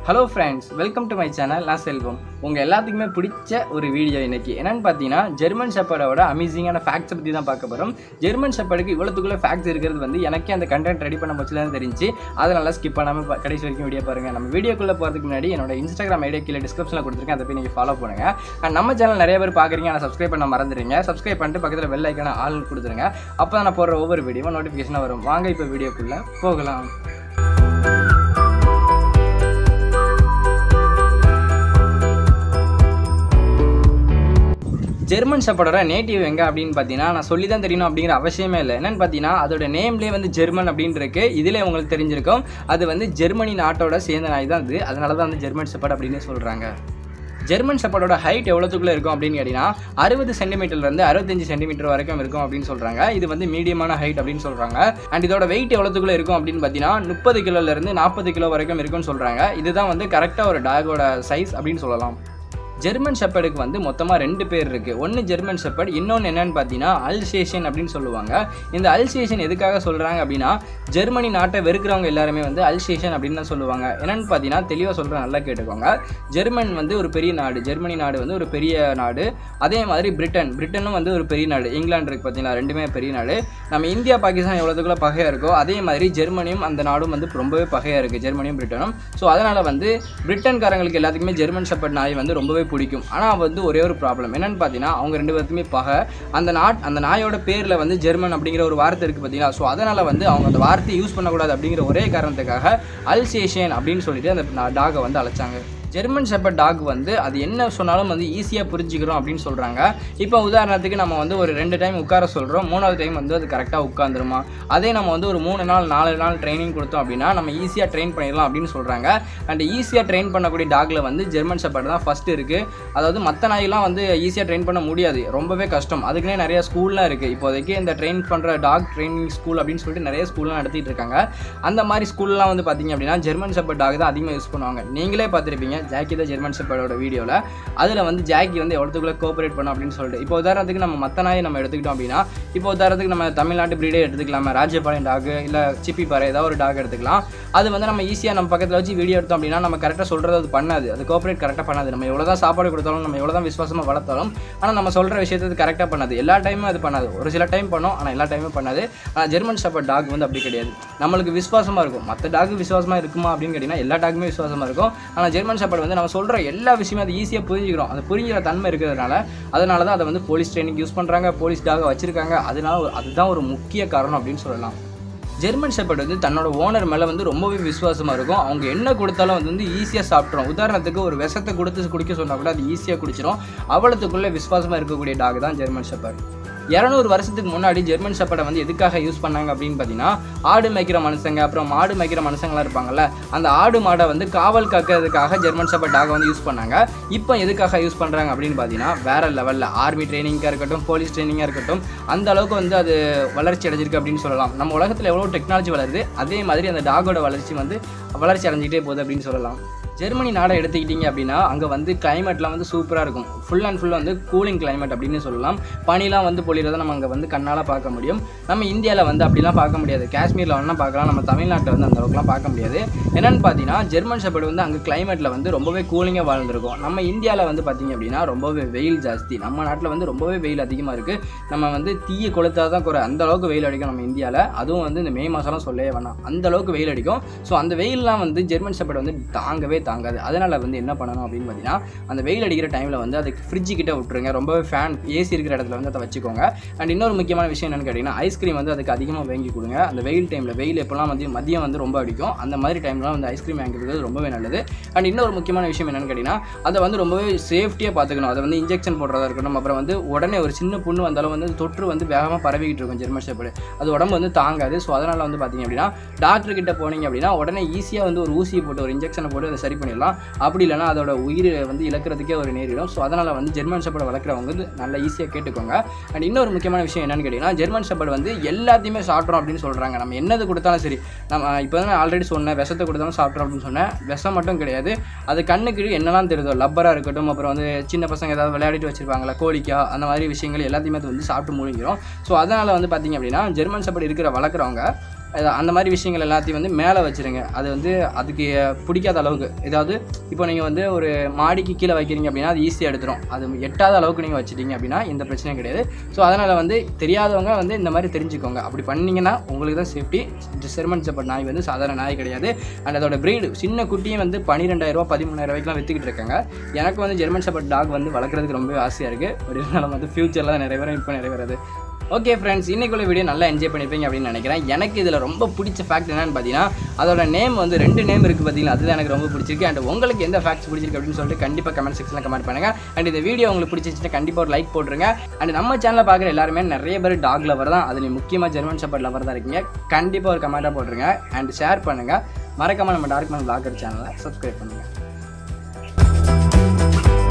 hello friends welcome to my channel நான் செல்வம் உங்கள் எல்லாத்துக்குமே பிடிச்ச ஒரு வீடியோ இன்னைக்கு என்னன்னு பார்த்தீங்கன்னா ஜெர்மன் ஷெப்பர்டோட அமேசிங்கான ஃபேக்ட்ஸை பற்றி தான் பார்க்க போகிறோம் ஜெர்மன் ஷெப்பர்டுக்கு இவ்வளோத்துக்குள்ள ஃபேக்ட்ஸ் இருக்கிறது வந்து எனக்கே அந்த கண்டென்ட் ரெடி பண்ண போச்சு தான் தெரிஞ்சு அதை நல்லா ஸ்கிப் பண்ணாமல் ப- கடைசி வரைக்கும் வீடியோ பாருங்கள் நம்ம வீடியோக்குள்ளே போகிறதுக்கு முன்னாடி என்னோட இன்ஸ்டாகிராம் ஐடியா கீழே டிஸ்கிரிப்ஷனில் கொடுத்துருக்கேன் அதை போய் நீங்கள் ஃபாலோ பண்ணுங்க அண்ட் நம்ம சேனல் நிறைய பேர் பார்க்குறீங்க ஆனால் சப்ஸ்கிரைப் பண்ண மறந்துடுங்க சப்ஸ்கிரைப் பண்ணிட்டு பக்கத்தில் பெல் ஐக்கான ஆள் கொடுத்துருங்க அப்போ தான் நான் போடுற ஒவ்வொரு வீடியோவும் நோட்டிஃபிகேஷனாக வரும் வாங்க இப்போ வீடியோக்குள்ளே போகலாம் ஜெர்மன் ஷெப்பர்டோட நேட்டிவ் எங்கே அப்படின்னு பார்த்தீங்கன்னா நான் சொல்லி தான் தெரியணும் அப்படிங்கிற அவசியமே இல்லை என்னன்னு பார்த்தீங்கன்னா அதோட நேம்லேயே வந்து ஜெர்மன் அப்படின்னு இருக்கு இதில் உங்களுக்கு தெரிஞ்சிருக்கும் அது வந்து ஜெர்மனி நாட்டோட சேர்ந்த நாய் தான் அது அதனால தான் வந்து ஜெர்மன் ஷெப்பர்ட் அப்படின்னு சொல்கிறாங்க ஜெர்மன் ஷெப்பர்டோட ஹைட் எவ்வளோத்துக்குள்ள இருக்கும் அப்படின்னு கேட்டிங்கன்னா அறுபது சென்டிமீட்டர்லேருந்து அறுபத்தஞ்சு சென்டிமீட்டர் வரைக்கும் இருக்கும் அப்படின்னு சொல்கிறாங்க இது வந்து மீடியமான ஹைட் அப்படின்னு சொல்கிறாங்க அண்ட் இதோட வெயிட் எவ்வளோத்துக்குள்ள இருக்கும் அப்படின்னு பார்த்தீங்கன்னா முப்பது கிலோலேருந்து நாற்பது கிலோ வரைக்கும் இருக்கும்னு சொல்கிறாங்க இதுதான் வந்து கரெக்டாக ஒரு டாகோட சைஸ் அப்படின்னு சொல்லலாம் ஜெர்மன் ஷெப்பர்டுக்கு வந்து மொத்தமாக ரெண்டு பேர் இருக்குது ஒன்று ஜெர்மன் ஷெப்பர்ட் இன்னொன்று என்னன்னு பார்த்தீங்கன்னா அல்சேஷன் அப்படின்னு சொல்லுவாங்க இந்த அல்சேஷன் எதுக்காக சொல்கிறாங்க அப்படின்னா ஜெர்மனி நாட்டை வெறுக்கிறவங்க எல்லாருமே வந்து அல்சேஷன் அப்படின்னு தான் சொல்லுவாங்க என்னன்னு பார்த்தீங்கன்னா தெளிவாக சொல்கிறேன் நல்லா கேட்டுக்கோங்க ஜெர்மன் வந்து ஒரு பெரிய நாடு ஜெர்மனி நாடு வந்து ஒரு பெரிய நாடு அதே மாதிரி பிரிட்டன் பிரிட்டனும் வந்து ஒரு பெரிய நாடு இங்கிலாந்து இருக்குது பார்த்தீங்களா ரெண்டுமே பெரிய நாடு நம்ம இந்தியா பாகிஸ்தான் எவ்வளோத்துக்குள்ள பகையாக இருக்கோ அதே மாதிரி ஜெர்மனியும் அந்த நாடும் வந்து ரொம்பவே பகையாக இருக்குது ஜெர்மனியும் பிரிட்டனும் ஸோ அதனால் வந்து பிரிட்டன்காரங்களுக்கு எல்லாத்துக்குமே ஜெர்மன் ஷெப்பர்ட் நாய் வந்து ரொம்பவே பிடிக்கும் ஆனால் வந்து ஒரே ஒரு ப்ராப்ளம் என்னன்னு பார்த்தீங்கன்னா அவங்க ரெண்டு பேர்த்துமே பகை அந்த நாட் அந்த நாயோட பேரில் வந்து ஜெர்மன் அப்படிங்கிற ஒரு வார்த்தை இருக்குது பார்த்தீங்களா ஸோ அதனால் வந்து அவங்க அந்த வார்த்தையை யூஸ் பண்ணக்கூடாது அப்படிங்கிற ஒரே காரணத்துக்காக அல்சேஷியன் அப்படின்னு சொல்லிட்டு அந்த டாகை வந்து அழைச்சாங்க ஜெர்மன் ஷெப்பர்ட் டாக் வந்து அது என்ன சொன்னாலும் வந்து ஈஸியாக புரிஞ்சுக்கிறோம் அப்படின்னு சொல்கிறாங்க இப்போ உதாரணத்துக்கு நம்ம வந்து ஒரு ரெண்டு டைம் உட்கார சொல்கிறோம் மூணாவது டைம் வந்து அது கரெக்டாக உட்காந்துருமா அதே நம்ம வந்து ஒரு மூணு நாள் நாலு நாள் ட்ரைனிங் கொடுத்தோம் அப்படின்னா நம்ம ஈஸியாக ட்ரெயின் பண்ணிடலாம் அப்படின்னு சொல்கிறாங்க அண்ட் ஈஸியாக ட்ரெயின் பண்ணக்கூடிய டாகில் வந்து ஜெர்மன் ஷெப்பர்ட் தான் ஃபஸ்ட் இருக்குது அதாவது மற்ற நாயெல்லாம் வந்து ஈஸியாக ட்ரெயின் பண்ண முடியாது ரொம்பவே கஷ்டம் அதுக்குன்னே நிறைய ஸ்கூல்லாம் இருக்குது இப்போதைக்கு இந்த ட்ரெயின் பண்ணுற டாக் ட்ரைனிங் ஸ்கூல் அப்படின்னு சொல்லிட்டு நிறைய ஸ்கூல்லாம் நடத்திட்டு இருக்காங்க அந்த மாதிரி ஸ்கூல்லாம் வந்து பார்த்தீங்க அப்படின்னா ஜெர்மன் ஷெப்பர்ட் டாக் தான் அதிகமாக யூஸ் பண்ணுவாங்க நீங்களே பார்த்துருப்பீங்க ஜாக்கி தான் ஜெர்மன் ஷெப்பர்டோட வீடியோவில் அதில் வந்து ஜாக்கி வந்து எவ்வளோத்துக்குள்ள கோஆப்ரேட் பண்ணும் அப்படின்னு சொல்லிட்டு இப்போ உதாரணத்துக்கு நம்ம மற்ற நாயை நம்ம எடுத்துக்கிட்டோம் அப்படின்னா இப்போ உதாரணத்துக்கு நம்ம தமிழ்நாட்டு பிரீடே எடுத்துக்கலாமா ராஜபாளையம் டாக் இல்லை சிப்பி பாறை ஏதாவது ஒரு டாக் எடுத்துக்கலாம் அது வந்து நம்ம ஈஸியாக நம்ம பக்கத்தில் வச்சு வீடியோ எடுத்தோம் அப்படின்னா நம்ம கரெக்டாக சொல்கிறது அது பண்ணாது அது கோஆப்ரேட் கரெக்டாக பண்ணாது நம்ம எவ்வளோ தான் சாப்பாடு கொடுத்தாலும் நம்ம எவ்வளோ தான் விசுவாசமாக வளர்த்தாலும் ஆனால் நம்ம சொல்கிற விஷயத்தை அது கரெக்டாக பண்ணாது எல்லா டைமும் அது பண்ணாது ஒரு சில டைம் பண்ணும் ஆனால் எல்லா டைமும் பண்ணாது ஆனால் ஜெர்மன் ஷெப்பர்ட் டாக் வந்து அப்படி கிடையாது நம்மளுக்கு விசுவாசமாக இருக்கும் மற்ற டாக் விசுவாசமாக இருக்குமா அப்படின்னு கேட்டிங்கன்னா எல்லா டாக்குமே விசுவாசமாக இருக்கும் ஆனால் ஜெர்மன் ஷெப்பர்ட் வந்து நம்ம சொல்கிற எல்லா விஷயமே அது ஈஸியாக புரிஞ்சுக்கிறோம் அது புரிஞ்சுக்கிற தன்மை இருக்கிறதுனால அதனால தான் அதை வந்து போலீஸ் ட்ரைனிங் யூஸ் பண்ணுறாங்க போலீஸ் டாக வச்சிருக்காங்க அதனால ஒரு- அதுதான் ஒரு முக்கிய காரணம் அப்படின்னு சொல்லலாம் ஜெர்மன் ஷெப்பர்ட் வந்து தன்னோட ஓனர் மேலே வந்து ரொம்பவே விசுவாசமாக இருக்கும் அவங்க என்ன கொடுத்தாலும் அது வந்து ஈஸியாக சாப்பிட்ரும் உதாரணத்துக்கு ஒரு விஷத்தை கொடுத்து குடிக்க சொன்னால் கூட அது ஈஸியாக குடிச்சிடும் அவ்வளோத்துக்குள்ளே விசுவாசமாக இருக்கக்கூடிய டாக் தான் ஜெர்மன் ஷெப்பர்ட் இரநூறு வருஷத்துக்கு முன்னாடி ஜெர்மன் ஷெப்பர்டை வந்து எதுக்காக யூஸ் பண்ணாங்க அப்படின்னு பார்த்தீங்கன்னா ஆடு மேய்க்கிற மனுஷங்க அப்புறம் மாடு மேய்க்கிற மனுஷங்களாம் இருப்பாங்கல்ல அந்த ஆடு மாடை வந்து காவல் காக்கிறதுக்காக ஜெர்மன் ஷெப்பர்ட் டாகை வந்து யூஸ் பண்ணாங்க இப்போ எதுக்காக யூஸ் பண்ணுறாங்க அப்படின்னு பார்த்தீங்கன்னா வேற லெவலில் ஆர்மி ட்ரைனிங்காக இருக்கட்டும் போலீஸ் ட்ரைனிங்காக இருக்கட்டும் அந்த அளவுக்கு வந்து அது வளர்ச்சி அடைஞ்சிருக்கு அப்படின்னு சொல்லலாம் நம்ம உலகத்தில் எவ்வளோ டெக்னாலஜி வளருது அதே மாதிரி அந்த டாகோட வளர்ச்சி வந்து வளர்ச்சி அடைஞ்சிக்கிட்டே போகுது அப்படின்னு சொல்லலாம் ஜெர்மனி நாடை எடுத்துக்கிட்டிங்க அப்படின்னா அங்கே வந்து கிளைமேட்லாம் வந்து சூப்பராக இருக்கும் ஃபுல் அண்ட் ஃபுல் வந்து கூலிங் கிளைமேட் அப்படின்னு சொல்லலாம் பனிலாம் வந்து பொழியறதை நம்ம அங்கே வந்து கண்ணால் பார்க்க முடியும் நம்ம இந்தியாவில் வந்து அப்படிலாம் பார்க்க முடியாது காஷ்மீரில் வேணால் பார்க்கலாம் நம்ம தமிழ்நாட்டில் வந்து அந்த அளவுக்குலாம் பார்க்க முடியாது என்னன்னு பார்த்தீங்கன்னா ஜெர்மன் ஷெப்பர்ட் வந்து அங்கே கிளைமேட்டில் வந்து ரொம்பவே கூலிங்காக வாழ்ந்துருக்கும் நம்ம இந்தியாவில் வந்து பார்த்தீங்க அப்படின்னா ரொம்பவே வெயில் ஜாஸ்தி நம்ம நாட்டில் வந்து ரொம்பவே வெயில் அதிகமாக இருக்குது நம்ம வந்து தீயை கொளுத்தா தான் குறை அந்த அளவுக்கு வெயில் அடிக்கும் நம்ம இந்தியாவில் அதுவும் வந்து இந்த மே மாதம்லாம் சொல்லவே வேணாம் அந்த அளவுக்கு வெயில் அடிக்கும் ஸோ அந்த வெயில்லாம் வந்து ஜெர்மன் ஷெப்பர்ட் வந்து தாங்கவே தாங்காது அதனால் வந்து என்ன பண்ணணும் அப்படின்னு பார்த்தீங்கன்னா அந்த வெயில் அடிக்கிற டைமில் வந்து அதுக்கு ஃப்ரிட்ஜு கிட்ட விட்டுருங்க ரொம்பவே ஃபேன் ஏசி இருக்கிற இடத்துல வந்து அதை வச்சுக்கோங்க அண்ட் இன்னொரு முக்கியமான விஷயம் என்னன்னு கேட்டிங்கன்னா ஐஸ்கிரீம் வந்து அதுக்கு அதிகமாக வாங்கி கொடுங்க அந்த வெயில் டைமில் வெயில் எப்போல்லாம் வந்து மதியம் வந்து ரொம்ப அடிக்கும் அந்த மாதிரி டைம்லாம் வந்து ஐஸ்கிரீம் வாங்கி கொடுக்குறது ரொம்பவே நல்லது அண்ட் இன்னொரு முக்கியமான விஷயம் என்னன்னு கேட்டிங்கன்னா அதை வந்து ரொம்பவே சேஃப்டியாக பார்த்துக்கணும் அதை வந்து இன்ஜெக்ஷன் போடுறதா இருக்கட்டும் அப்புறம் வந்து உடனே ஒரு சின்ன புண்ணு வந்தாலும் வந்து தொற்று வந்து வேகமாக பரவிக்கிட்டு இருக்கும் ஜெர்மன் ஷெப்பர்டு அது உடம்பு வந்து தாங்காது ஸோ அதனால் வந்து பார்த்தீங்க அப்படின்னா டாக்டர் கிட்ட போனீங்க அப்படின்னா உடனே ஈஸியாக வந்து ஒரு ஊசியை போட்டு ஒரு இன்ஜெக்ஷனை போட்டு அதை சரி பண்ணிடலாம் அப்படி இல்லைன்னா அதோட உயிர் வந்து இழக்கிறதுக்கே ஒரு நேரிடும் ஸோ அதனால் வந்து ஜெர்மன் ஷெப்பர்டை வளர்க்குறவங்க வந்து நல்லா ஈஸியாக கேட்டுக்கோங்க அண்ட் இன்னொரு முக்கியமான விஷயம் என்னன்னு கேட்டிங்கன்னா ஜெர்மன் ஷெப்பர்ட் வந்து எல்லாத்தையுமே சாப்பிட்றோம் அப்படின்னு சொல்கிறாங்க நம்ம என்னது கொடுத்தாலும் சரி நம்ம இப்போ தான் ஆல்ரெடி சொன்னேன் விஷத்தை கொடுத்தாலும் சாப்பிட்றோம் அப்படின்னு சொன்னேன் விஷம் மட்டும் கிடையாது அது கண்ணுக்கு என்னெல்லாம் தெரியுதோ லப்பராக இருக்கட்டும் அப்புறம் வந்து சின்ன பசங்க ஏதாவது விளையாடிட்டு வச்சிருப்பாங்களா கோழிக்கா அந்த மாதிரி விஷயங்கள் எல்லாத்தையுமே அது வந்து சாப்பிட்டு முழுங்கிரும் ஸோ அதனால் வந்து பார்த்தீங்க அப்படின்னா ஜெர்மன் ஷெப்பர்ட் இருக்கிற வளர்க்குறவங்க அது- அந்த மாதிரி விஷயங்கள் எல்லாத்தையும் வந்து மேலே வச்சுருங்க அது வந்து அதுக்கு பிடிக்காத அளவுக்கு ஏதாவது இப்போ நீங்கள் வந்து ஒரு மாடிக்கு கீழே வைக்கிறீங்க அப்படின்னா அது ஈஸியாக எடுத்துரும் அது எட்டாத அளவுக்கு நீங்கள் வச்சிட்டீங்க அப்படின்னா எந்த பிரச்சனையும் கிடையாது ஸோ அதனால் வந்து தெரியாதவங்க வந்து இந்த மாதிரி தெரிஞ்சுக்கோங்க அப்படி பண்ணீங்கன்னா உங்களுக்கு தான் சேஃப்டி ஜெர்மன் செப்பர்ட் நாய் வந்து சாதாரண நாய் கிடையாது அண்ட் அதோட breed சின்ன குட்டியும் வந்து பன்னிரெண்டாயிரரூவா பதிமூணாயிரம் ரூபாய்க்குலாம் விற்றுக்கிட்டு இருக்காங்க எனக்கு வந்து ஜெர்மன் செப்பர்ட் டாக் வந்து வளர்க்குறதுக்கு ரொம்பவே ஆசையாக இருக்குது பட் இருந்தாலும் வந்து ஃப்யூச்சரில் தான் நிறைவேறும் இப்போ நிறைவேறாது ஓகே ஃப்ரெண்ட்ஸ் இன்னைக்குள்ள வீடியோ நல்லா என்ஜாய் பண்ணியிருப்பீங்க அப்படின்னு நினைக்கிறேன் எனக்கு இதில் ரொம்ப பிடிச்ச ஃபேக்ட் என்னன்னு பார்த்தீங்கன்னா அதோட நேம் வந்து ரெண்டு நேம் இருக்குது பார்த்தீங்களா அதுதான் எனக்கு ரொம்ப பிடிச்சிருக்கு அண்ட் உங்களுக்கு எந்த ஃபேக்ட்ஸ் பிடிச்சிருக்கு அப்படின்னு சொல்லிட்டு கண்டிப்பாக கமெண்ட் செக்ஷனில் கமெண்ட் பண்ணுங்க அண்ட் இந்த வீடியோ உங்களுக்கு பிடிச்சிருச்சுன்னா கண்டிப்பாக ஒரு லைக் போட்டுருங்க அண்ட் நம்ம சேனலில் பார்க்குற எல்லாருமே நிறைய பேர் டாக் லவர் தான் அதில் முக்கியமாக ஜெர்மன் ஷெப்பர்ட் லவர் தான் இருக்கீங்க கண்டிப்பாக ஒரு கமெண்ட்டாக போட்டுருங்க அண்ட் ஷேர் பண்ணுங்கள் மறக்காமல் நம்ம டார்க் மேன் பிளாகர் சேனலை சப்ஸ்கிரைப் பண்ணுங்கள்